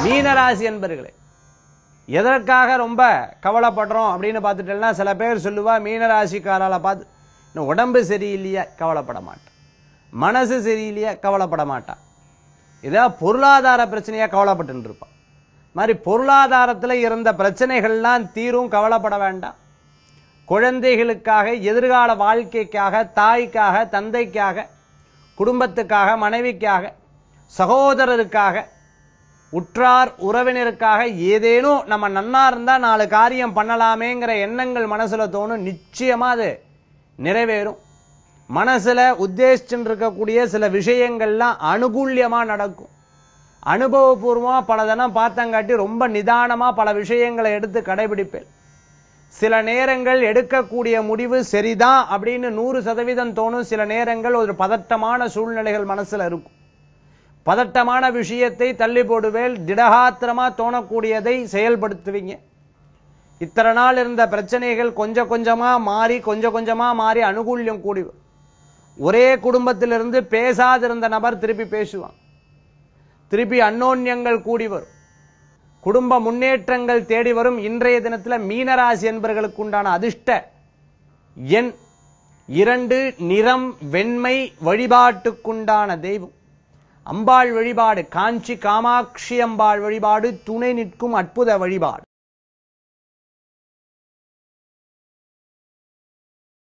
மீனராசி என்பர்களே எதற்காக ரொம்ப கவலைப்படுறோம் அப்படின்னு பார்த்துட்டேன்னா சில பேர் சொல்லுவா மீனராசிக்காரால பார்த்து இன்னும் உடம்பு சரியில்லையா கவலைப்பட மாட்டான் மனசு சரியில்லையா கவலைப்பட மாட்டான் இதா பொருளாதார பிரச்சனையா கவலைப்பட்டு இருப்பான் மாதிரி பொருளாதாரத்துல இருந்த பிரச்சனைகள்லாம் தீரும் கவலைப்பட வேண்டாம் குழந்தைகளுக்காக எதிர்கால வாழ்க்கைக்காக தாய்க்காக தந்தைக்காக குடும்பத்துக்காக மனைவிக்காக சகோதரருக்காக உற்றார் உறவினருக்காக ஏதேனும் நம்ம நன்னா இருந்தா நாலு காரியம் பண்ணலாமேங்கிற எண்ணங்கள் மனசுல தோணும் நிச்சயமா அது நிறைவேறும் மனசுல உத்தேசிச்சுட்டு இருக்கக்கூடிய சில விஷயங்கள்லாம் அனுகூல்யமா நடக்கும் அனுபவபூர்வமா பல தினம் பார்த்தங்காட்டி ரொம்ப நிதானமா பல விஷயங்களை எடுத்து கடைபிடிப்பேன் சில நேரங்கள் எடுக்கக்கூடிய முடிவு சரிதான் அப்படின்னு நூறு சதவீதம் தோணும் சில நேரங்கள் ஒரு பதட்டமான சூழ்நிலைகள் மனசுல இருக்கும் பதட்டமான விஷயத்தை தள்ளி போடுவேல் திடகாத்திரமா தோணக்கூடியதை செயல்படுத்துவீங்க இத்தனை நாள் இருந்த பிரச்சனைகள் கொஞ்சம் கொஞ்சமா மாறி கொஞ்சம் கொஞ்சமா மாறி அனுகூல்யம் கூடி வரும். ஒரே குடும்பத்திலிருந்து பேசாதிருந்த நபர் திருப்பி பேசுவான் திருப்பி அன்னோன்யங்கள் கூடி வரும் குடும்ப முன்னேற்றங்கள் தேடி வரும் இன்றைய தினத்துல மீனராசி என்பவர்களுக்கு உண்டான அதிர்ஷ்ட எண் இரண்டு நிறம் வெண்மை வழிபாட்டுக்குண்டான தெய்வம் அம்பாள் வழிபாடு காஞ்சி காமாட்சி அம்பாள் வழிபாடு துணை நிற்கும் அற்புத வழிபாடு